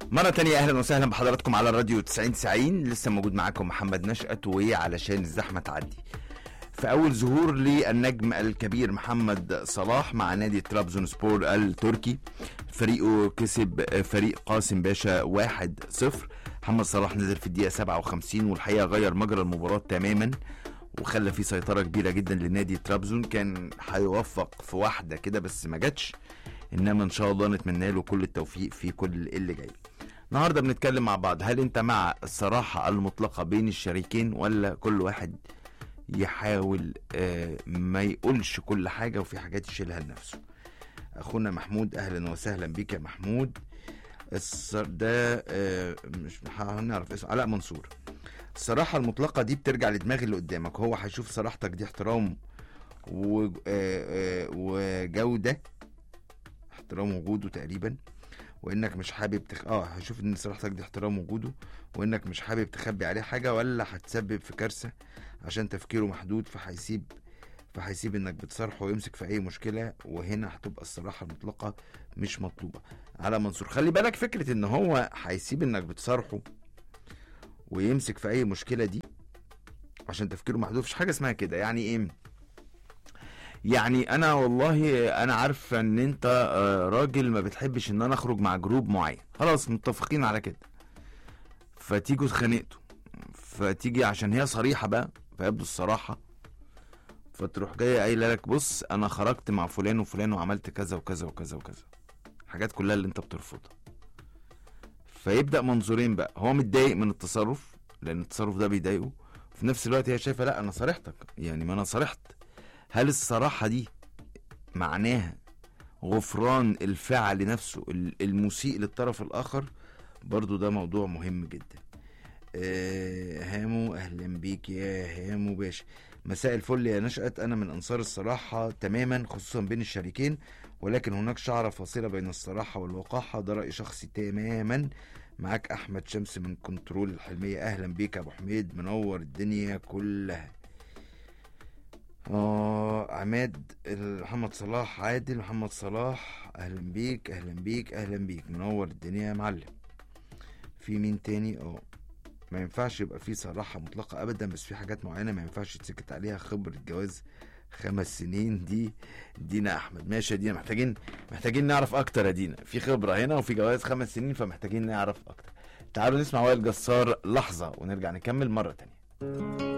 مرة تانية أهلا وسهلا بحضراتكم على الراديو 90 90 لسه موجود معاكم محمد نشأت وعلشان الزحمة تعدي في أول ظهور للنجم الكبير محمد صلاح مع نادي ترابزون سبور التركي فريقه كسب فريق قاسم باشا 1-0 محمد صلاح نزل في الدقيقة 57 والحقيقة غير مجرى المباراة تماما وخلى في سيطرة كبيرة جدا لنادي ترابزون كان هيوفق في واحدة كده بس ما جاتش انما ان شاء الله نتمنى له كل التوفيق في كل اللي جاي النهارده بنتكلم مع بعض هل انت مع الصراحة المطلقة بين الشريكين ولا كل واحد يحاول آه، ما يقولش كل حاجة وفي حاجات يشيلها لنفسه اخونا محمود اهلا وسهلا بك يا محمود الصر ده آه، مش هنعرف اسمه علاء منصور الصراحة المطلقة دي بترجع لدماغ اللي قدامك هو هيشوف صراحتك دي احترام و... آه، آه، وجودة احترام وجوده تقريبا وانك مش حابب تخ... اه هشوف ان صراحتك دي احترام وجوده وانك مش حابب تخبي عليه حاجه ولا هتسبب في كارثه عشان تفكيره محدود فهيسيب فهيسيب انك بتصارحه ويمسك في اي مشكله وهنا هتبقى الصراحه المطلقه مش مطلوبه على منصور خلي بالك فكره ان هو هيسيب انك بتصارحه ويمسك في اي مشكله دي عشان تفكيره محدود مفيش حاجه اسمها كده يعني ايه يعني انا والله انا عارفه ان انت آه، راجل ما بتحبش ان انا اخرج مع جروب معين خلاص متفقين على كده فتيجوا اتخانقتوا فتيجي عشان هي صريحه بقى فيبدو الصراحه فتروح جايه قايله لك بص انا خرجت مع فلان وفلان وعملت كذا وكذا وكذا وكذا حاجات كلها اللي انت بترفضها فيبدا منظورين بقى هو متضايق من التصرف لان التصرف ده بيضايقه في نفس الوقت هي شايفه لا انا صارحتك يعني ما انا صارحت هل الصراحة دي معناها غفران الفعل نفسه ال- المسيء للطرف الآخر برضو ده موضوع مهم جدا آه هامو أهلا بيك يا هامو باشا مساء الفل يا نشأت أنا من أنصار الصراحة تماما خصوصا بين الشريكين ولكن هناك شعرة فاصلة بين الصراحة والوقاحة ده رأي شخصي تماما معاك أحمد شمس من كنترول الحلمية أهلا بيك يا أبو حميد منور الدنيا كلها اه عماد محمد صلاح عادل محمد صلاح اهلا بيك اهلا بيك اهلا بيك منور الدنيا يا معلم في مين تاني اه ما ينفعش يبقى في صراحة مطلقة ابدا بس في حاجات معينة ما ينفعش تسكت عليها خبرة جواز خمس سنين دي دينا احمد ماشي يا دينا محتاجين محتاجين نعرف اكتر يا دينا في خبرة هنا وفي جواز خمس سنين فمحتاجين نعرف اكتر تعالوا نسمع وائل جسار لحظة ونرجع نكمل مرة تانية